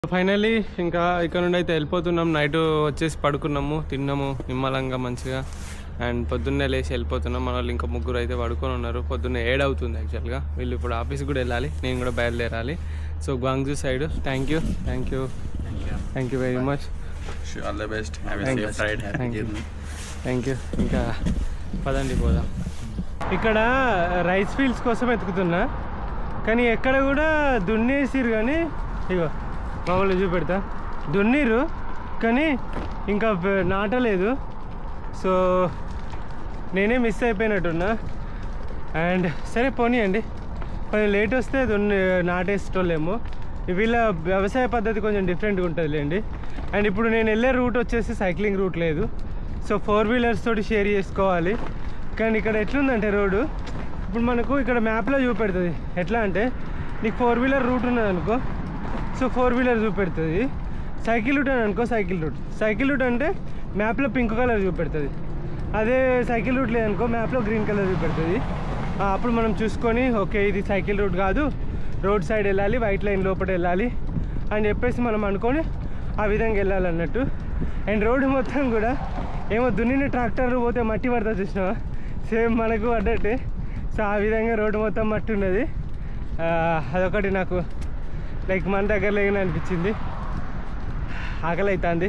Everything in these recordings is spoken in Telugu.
ఫైనల్లీ ఇంకా ఇక్కడ నుండి అయితే వెళ్ళిపోతున్నాం నైట్ వచ్చేసి పడుకున్నాము తిన్నాము నిమ్మలంగా మంచిగా అండ్ పొద్దున్నే లేచి వెళ్ళిపోతున్నాం మన వాళ్ళు ఇంకా ముగ్గురు అయితే పడుకొని ఉన్నారు పొద్దున్నే ఏడ్ అవుతుంది యాక్చువల్గా వీళ్ళు ఇప్పుడు ఆఫీస్కి కూడా వెళ్ళాలి నేను కూడా బయలుదేరాలి so Gwangju side thank you thank you thank you very much Wish you all the best. Have a Thank safe you. ride. Happy Thank you. journey. Thank you ఇంకా పదండి పోదాం ఇక్కడ రైస్ ఫీల్డ్స్ కోసం వెతుకుతున్నా కానీ ఎక్కడ కూడా దున్నేసిరు కానీ ఇగో మామూలు చూపెడతా దున్నిరు కానీ ఇంకా ప- నాటలేదు సో నేనే మిస్ అయిపోయినట్టున్నా అండ్ సరే పోనీయండి కొంచెం లేట్ వస్తే దున్ని నాటేసేటోళ్ళేమో వీళ్ళ వ్యవసాయ పద్ధతి కొంచెం డిఫరెంట్గా ఉంటుంది లేండి అండ్ ఇప్పుడు నేను వెళ్ళే రూట్ వచ్చేసి సైక్లింగ్ రూట్ లేదు సో ఫోర్ వీలర్స్ తోటి షేర్ చేసుకోవాలి కానీ ఇక్కడ ఎట్లుందంటే రోడ్డు ఇప్పుడు మనకు ఇక్కడ మ్యాప్లో చూపెడుతుంది ఎట్లా అంటే నీకు ఫోర్ వీలర్ రూట్ ఉన్నది అనుకో సో ఫోర్ వీలర్ చూపెడుతుంది సైకిల్ రూట్ అని అనుకో సైకిల్ రూట్ సైకిల్ రూట్ అంటే మ్యాప్లో పింక్ కలర్ చూపెడుతుంది అదే సైకిల్ రూట్ లేదనుకో మ్యాప్లో గ్రీన్ కలర్ చూపెడుతుంది ఆ, అప్పుడు మనం చూసుకొని ఓకే ఇది సైకిల్ రూట్ కాదు రోడ్ సైడ్ వెళ్ళాలి వైట్ లైన్ లోపల వెళ్ళాలి అని చెప్పేసి మనం అనుకొని ఆ విధంగా వెళ్ళాలి అన్నట్టు అండ్ రోడ్డు మొత్తం కూడా ఏమో దున్నిన ట్రాక్టర్లు పోతే మట్టి పడతా చూసినావా సేమ్ మనకు పడ్డట్టే సో ఆ విధంగా రోడ్డు మొత్తం మట్టి ఉన్నది ఆ, అదొకటి నాకు లైక్ మన దగ్గర లేని అనిపించింది ఆకలి అవుతుంది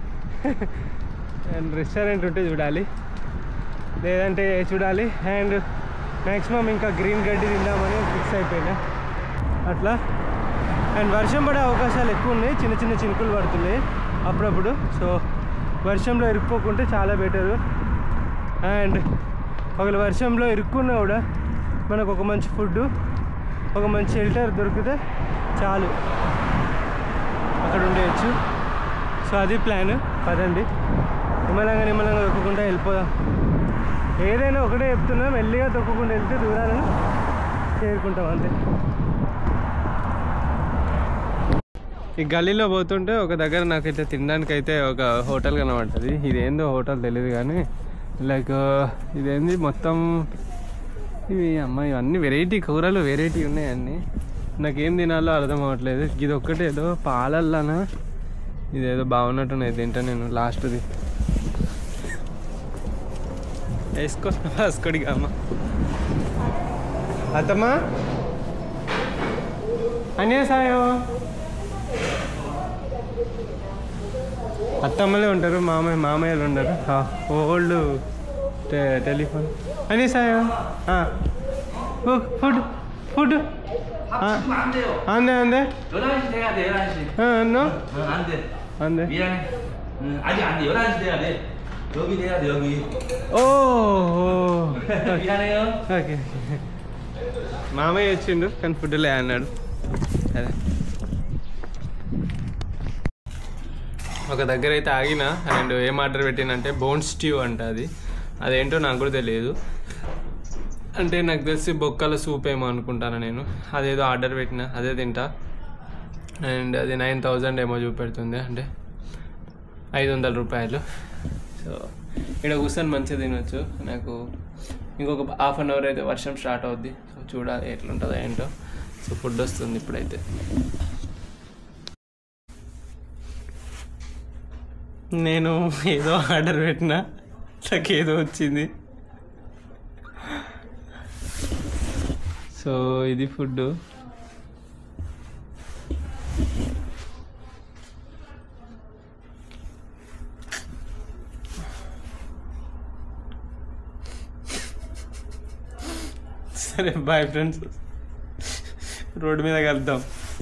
అండ్ రెస్టారెంట్ ఉంటే చూడాలి లేదంటే చూడాలి అండ్ మ్యాక్సిమం ఇంకా గ్రీన్ గడ్డి తిందామని ఫిక్స్ అయిపోయినా అట్లా అండ్ వర్షం పడే అవకాశాలు ఎక్కువ ఉన్నాయి చిన్న చిన్న చినుకులు పడుతున్నాయి అప్పుడప్పుడు సో వర్షంలో ఇరుక్కోకుంటే చాలా బెటరు అండ్ ఒకవేళ వర్షంలో ఇరుక్కున్నా కూడా మనకు ఒక మంచి ఫుడ్ ఒక మంచి షెల్టర్ దొరికితే చాలు అక్కడ ఉండేయచ్చు సో అది ప్లాన్ పదండి నిమ్మలంగా నిమ్మలంగా తొక్కకుండా వెళ్ళిపోదాం ఏదైనా ఒకటే చెప్తున్నా మెల్లిగా తొక్కకుండా వెళ్తే దూరాలను చేరుకుంటాం అంతే ఈ గల్లీలో పోతుంటే ఒక దగ్గర నాకైతే తినడానికి అయితే ఒక హోటల్ కనబడుతుంది ఇదేందో హోటల్ తెలియదు కానీ లైక్ ఇదేంది మొత్తం ఇవి అమ్మ ఇవన్నీ వెరైటీ కూరలు వెరైటీ ఉన్నాయి అన్నీ నాకేం తినాలో అర్థం అవ్వట్లేదు ఇది ఒక్కటి ఏదో పాలల్లానా ఇదేదో బాగున్నట్టున్నది తింటా నేను లాస్ట్ది వేసుకో వేసుకోడిగా అమ్మ అత్తమ్మా అన్యా సాయో అత్తమ్మలే ఉంటారు మామయ్య మామయ్యలు ఉండరు ఓల్డ్ టెలిఫోన్ అని సాయో ఫుడ్ ఫుడ్ 안 돼요. అందే అందే 11시 돼야 돼, 11시. అన్నో 응, 안 돼. అందే 미안해. 응, 아직 안 돼. 11시 돼야 돼. 여기 돼야 돼, 여기. ఓ 미안해요. ఓకే మామయ్య వచ్చిండు కానీ ఫుడ్ లే అన్నాడు అదే ఒక దగ్గర అయితే ఆగిన అండ్ ఏం ఆర్డర్ పెట్టినంటే బోన్ స్ట్యూ అంట అది అదేంటో నాకు కూడా తెలియదు అంటే నాకు తెలిసి బొక్కల సూప్ ఏమో అనుకుంటాను నేను అదేదో ఆర్డర్ పెట్టిన అదే తింటా అండ్ అది నైన్ థౌజండ్ ఏమో చూపెడుతుంది అంటే ఐదు వందల రూపాయలు సో ఇక్కడ కూర్చొని మంచిగా తినొచ్చు నాకు ఇంకొక హాఫ్ అన్ అవర్ అయితే వర్షం స్టార్ట్ అవుద్ది సో చూడాలి ఎట్లుంటుందో ఏంటో సో ఫుడ్ వస్తుంది ఇప్పుడైతే నేను ఏదో ఆర్డర్ పెట్టిన నాకు ఏదో వచ్చింది సో ఇది ఫుడ్ సరే బాయ్ ఫ్రెండ్స్ రోడ్డు మీద కలుద్దాం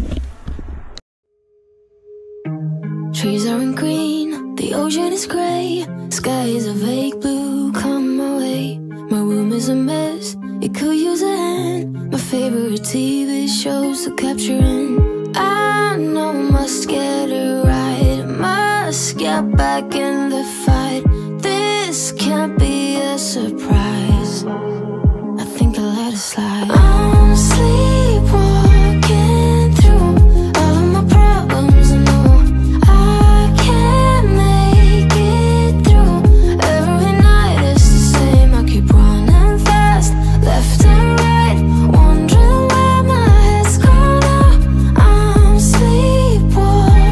Trees aren't green, the ocean is gray, sky is a vague blue. Come my way, my room is a mess. It could use a hand. My favorite TV shows are capturing. I know must get it right, must get back in the fight. This can't be a surprise. I think I let it slide. I'm sleepwalking through all of my problems. I know I can't make it through. Every night is the same. I keep running fast, left and right, wondering where my head's gone now. I'm sleepwalking.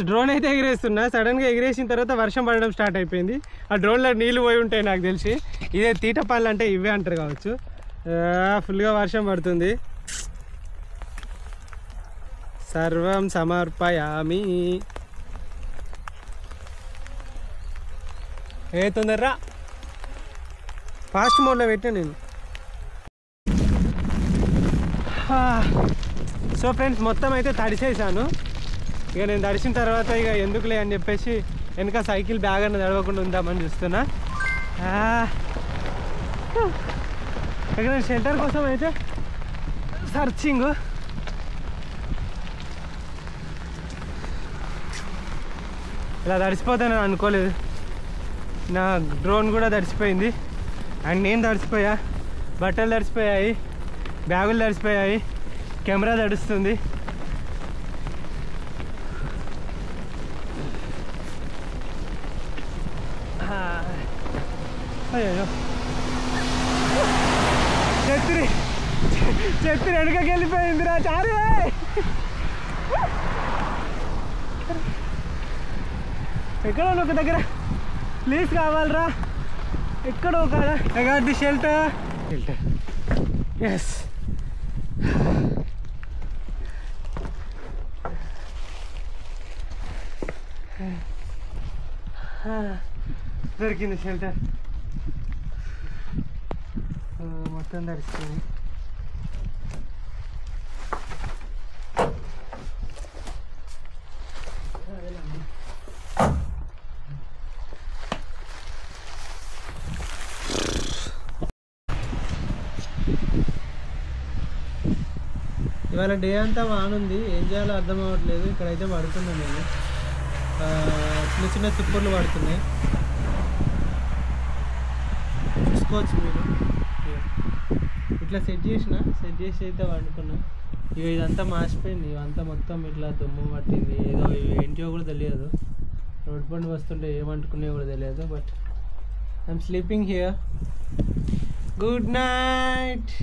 Friends drone అయితే ఎగిరేస్తున్నా సడన్గా ఎగిరేసిన తర్వాత వర్షం పడడం స్టార్ట్ అయిపోయింది ఆ డ్రోన్లో నీళ్ళు పోయి ఉంటాయి నాకు తెలిసి ఇదే తీట పనులు అంటే ఇవే అంటారు కావచ్చు ఆ, ఫుల్గా వర్షం పడుతుంది సర్వం సమర్పయామి ఏ తొందరరా ఫాస్ట్ మోడ్లో పెట్టా నేను సో ఫ్రెండ్స్ మొత్తం అయితే తడిసేసాను ఇక నేను తడిసిన తర్వాత ఇక ఎందుకులే అని చెప్పేసి వెనక సైకిల్ బ్యాగ్ అన్న తడవకుండా ఉందామని చూస్తున్నా ఆ, ఇక నేను షెల్టర్ కోసం అయితే సర్చింగ్ ఇలా తడిసిపోతానని అనుకోలేదు నా డ్రోన్ కూడా తడిసిపోయింది అండ్ నేను తడిసిపోయా బట్టలు తడిసిపోయాయి బ్యాగులు తడిసిపోయాయి కెమెరా తడుస్తుంది అయ్యో చెత్తిరి చెత్తిరి వెనకకి వెళ్ళిపోయింది రా చారు ఎక్కడ ఒక దగ్గర ప్లీజ్ కావాలరా ఎక్కడ ఒక ది షెల్టర్ షెల్టర్ ఎస్ దొరికింది షెల్టర్ మొత్తం తడిస్తుంది ఇవాళ డే అంతా వానుంది ఏం చేయాలో అర్థం అవ్వట్లేదు ఇక్కడైతే పడుతున్నాను నేను ఆ, చిన్న చిన్న తుప్పర్లు పడుతున్నాయి చూసుకోవచ్చు మీరు ఇగో. ఇట్లా సెట్ చేసిన సెట్ చేసి అయితే వండుకున్నా ఇక ఇదంతా మాసిపోయింది ఇవంతా మొత్తం ఇట్లా దుమ్ము పట్టింది ఏదో ఇవి ఏంటో కూడా తెలియదు రోడ్ పండు వస్తుంటే ఏమంటుకునే కూడా తెలియదు but I'm sleeping here good night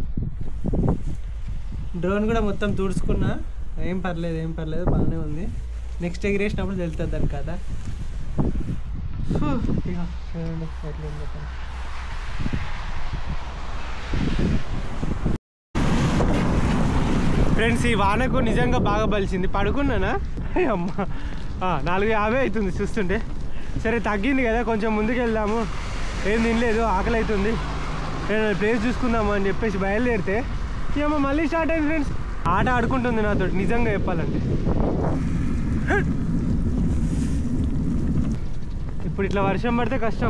drone కూడా మొత్తం తుడుచుకున్నా ఏం పర్లేదు ఏం పర్లేదు బాగానే ఉంది నెక్స్ట్ ఎగిరేసినప్పుడు తెలుస్తుంది దాని కదా ఇక చూడండి ఎట్లా ఉందో పని. ఫ్రెండ్స్ ఈ వానకు నిజంగా బాగా బలిసింది పడుకున్నానా అయ్య అమ్మ ఆ, నాలుగు యాభై అవుతుంది చూస్తుంటే సరే తగ్గింది కదా కొంచెం ముందుకు వెళ్దాము ఏం తినలేదు ఆకలి అవుతుంది నేను ప్లేస్ చూసుకుందాము అని చెప్పేసి బయలుదేరితే ఏమో మళ్ళీ స్టార్ట్ అయింది ఫ్రెండ్స్ ఆట ఆడుకుంటుంది నాతో నిజంగా చెప్పాలంటే ఇప్పుడు ఇట్లా వర్షం పడితే కష్టం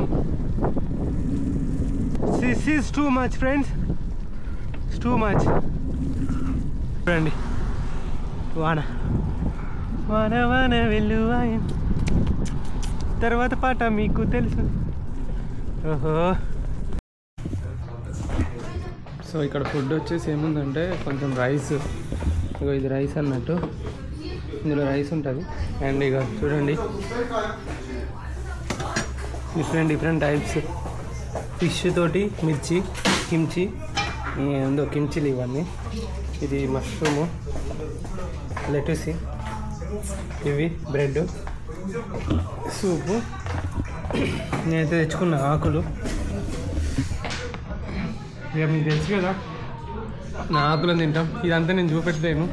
this is too much friends too much చూడండి వాన వాన వాన వెల్లువాయి తర్వాత పాట మీకు తెలుసు ఓహో సో ఇక్కడ ఫుడ్ వచ్చేసి ఏముందంటే కొంచెం రైస్ ఇగో ఇది రైస్ అన్నట్టు ఇందులో రైస్ ఉంటుంది అండ్ ఇక చూడండి డిఫరెంట్ డిఫరెంట్ టైప్స్ ఫిష్ తోటి మిర్చి కిమ్చి ఏందో కిమ్చిలు ఇవన్నీ ఇది మష్రూము లెటూసి ఇవి బ్రెడ్ సూపు నేనైతే తెచ్చుకున్న ఆకులు ఇక మీకు తెలుసు కదా నా ఆకులను తింటాం ఇదంతా నేను చూపెట్టలేను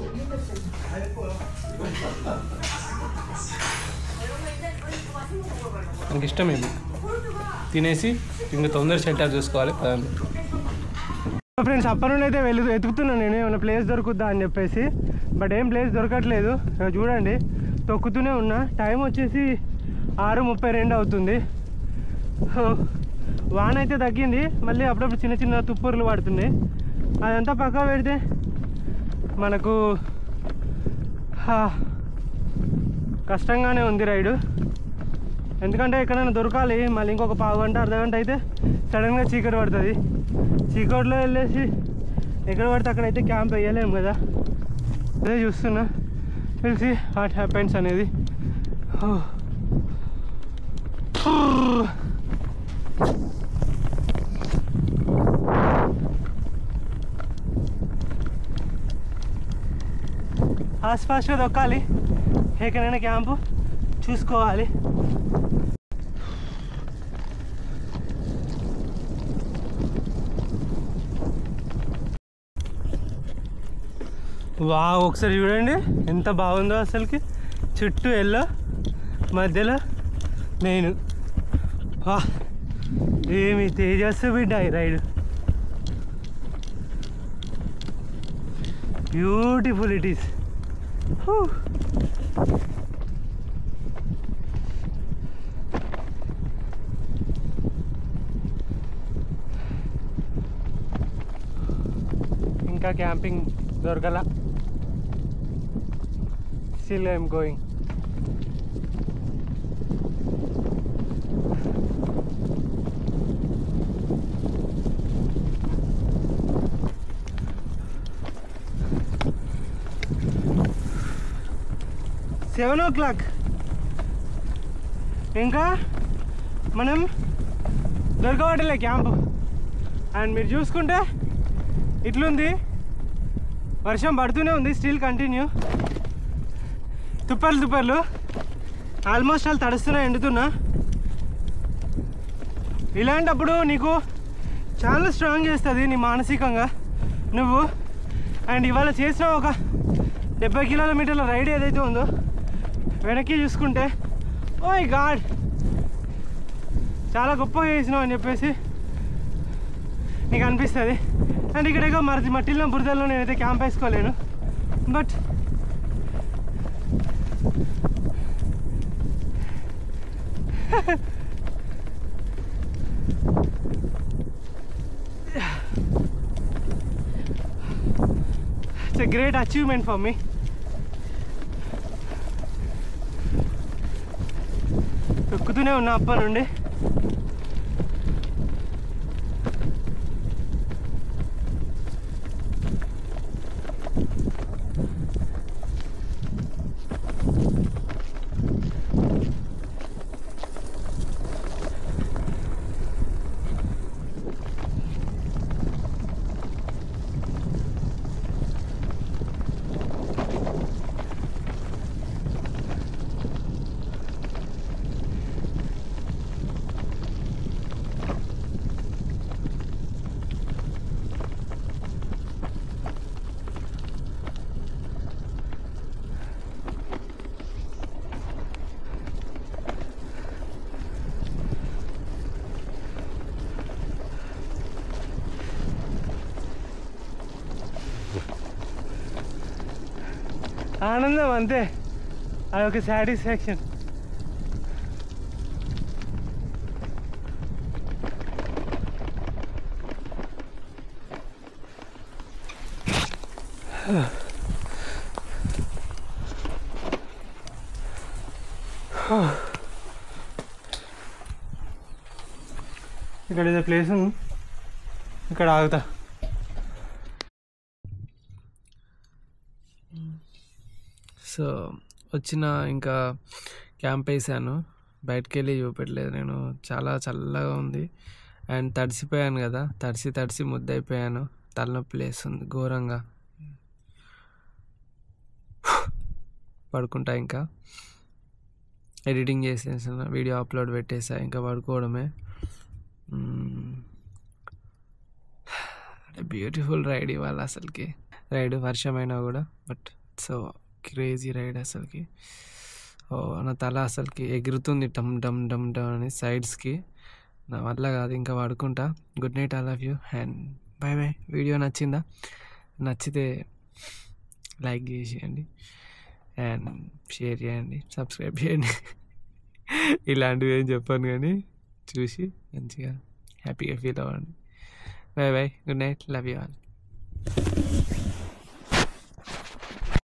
నాకు ఇష్టం ఇది తినేసి ఇంకా తొందర సెంటర్ చూసుకోవాలి పదండి ఫ్రెండ్స్ అప్పటి నుండి అయితే వెళ్ళు ఎతుకుతున్నాను నేను ఏమైనా ప్లేస్ దొరుకుద్దా అని చెప్పేసి బట్ ఏం ప్లేస్ దొరకట్లేదు ఇక చూడండి తొక్కుతూనే ఉన్నా టైం వచ్చేసి ఆరు ముప్పై రెండు అవుతుంది హో, వాన అయితే తగ్గింది మళ్ళీ అప్పుడప్పుడు చిన్న చిన్న తుప్పర్లు పడుతున్నాయి అదంతా పక్క పెడితే మనకు హా, కష్టంగానే ఉంది రైడు ఎందుకంటే ఎక్కడైనా దొరకాలి మళ్ళీ ఇంకొక పావు గంట అర్ధ గంట అయితే సడన్గా చీకటి పడుతుంది చీకటిలో వెళ్ళేసి ఎక్కడ పడితే అక్కడైతే క్యాంప్ వేయలేము కదా అదే చూస్తున్నా తెలిసి వాట్ హ్యాపెన్స్ అనేది హో. ఫాస్ట్ ఫాస్ట్గా దొక్కాలి ఎక్కడైనా క్యాంపు చూసుకోవాలి వా ఒకసారి చూడండి ఎంత బాగుందో అసలుకి చుట్టూ ఎల్లో మధ్యలో నేను వా ఏమి తేజస్సు బిడ్డ ఈ రైడ్ బ్యూటిఫుల్ ఇట్ ఈస్ ఇంకా క్యాంపింగ్ దొరకల still I'm going seven o'clock ఇంకా మనం దొరకబట్టలే క్యాంపు అండ్ మీరు చూసుకుంటే ఇట్లుంది వర్షం పడుతూనే ఉంది స్టిల్ కంటిన్యూ తుప్పర్లు తుప్పర్లు ఆల్మోస్ట్ వాళ్ళు తడుస్తున్నా ఎండుతున్నా ఇలాంటప్పుడు నీకు చాలా స్ట్రాంగ్ చేస్తుంది నీ మానసికంగా నువ్వు అండ్ ఇవాళ చేసిన ఒక డెబ్బై కిలోమీటర్ల రైడ్ ఏదైతే ఉందో వెనక్కి చూసుకుంటే ఓ గాడ్ చాలా గొప్పగా చేసినావు అని చెప్పేసి నీకు అనిపిస్తుంది అండ్ ఇక్కడేగా మరది మట్టిలో బురదల్లో నేనైతే క్యాంప్ వేసుకోలేను but it's a great achievement for me ఎక్కుతూనే ఉన్నా అప్ప నుండి ఆనందం అంతే అదొక సాటిస్ఫాక్షన్ ఇక్కడ ఏదో ప్లేస్ ఉంది ఇక్కడ ఆగుతా సో వచ్చిన ఇంకా క్యాంప్ వేసాను బయటకు వెళ్ళి చూపెట్టలేదు నేను చాలా చల్లగా ఉంది అండ్ తడిసిపోయాను కదా తడిసి తడిసి ముద్దయిపోయాను తలనొప్పి లేస్తుంది ఘోరంగా పడుకుంటా ఇంకా ఎడిటింగ్ చేసేసిన వీడియో అప్లోడ్ పెట్టేసా ఇంకా పడుకోవడమే బ్యూటిఫుల్ రైడ్ ఇవాళ అసలుకి రైడ్ వర్షమైనా కూడా బట్ సో క్రేజీ రైడ్ అసలుకి ఓ నా తల అసలుకి ఎగురుతుంది డమ్ డమ్ డమ్ డమ్ అని సైడ్స్కి నా వల్ల కాదు ఇంకా పడుకుంటా good night I love you and bye bye video నచ్చిందా నచ్చితే లైక్ చేసేయండి అండ్ షేర్ చేయండి సబ్స్క్రైబ్ చేయండి ఇలాంటివి ఏం చెప్పాను కానీ చూసి మంచిగా హ్యాపీగా ఫీల్ అవ్వండి bye bye good night love you all